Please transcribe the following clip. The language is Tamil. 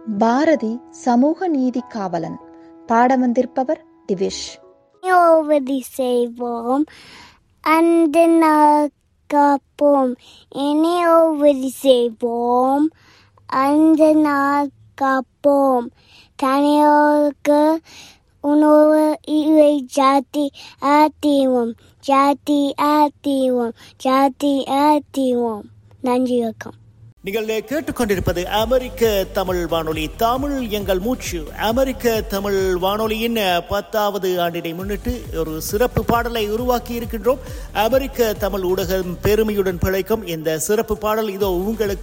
பாரதி சமூக நீதி காவலன் பாட வந்திருப்பவர் திவிஷ் ஓவதி செய்வோம் அந்த நாள் காப்போம் இனி ஓவதி செய்வோம் அந்த நாள் காப்போம் தனியோருக்கு உணவு இவை ஜாதி ஆத்திவோம் ஜாதி ஆத்திவோம் ஜாதி ஆத்திவோம் நன்றி வணக்கம் நீங்கள் கேட்டுக்கொண்டிருப்பது அமெரிக்க தமிழ் வானொலி தமிழ் எங்கள் மூச்சு அமெரிக்க தமிழ் வானொலியின் பத்தாவது ஆண்டினை முன்னிட்டு ஒரு சிறப்பு பாடலை உருவாக்கி இருக்கின்றோம் அமெரிக்க தமிழ் ஊடகம் பெருமையுடன் பிழைக்கும் இந்த சிறப்பு பாடல் இதோ உங்களுக்கு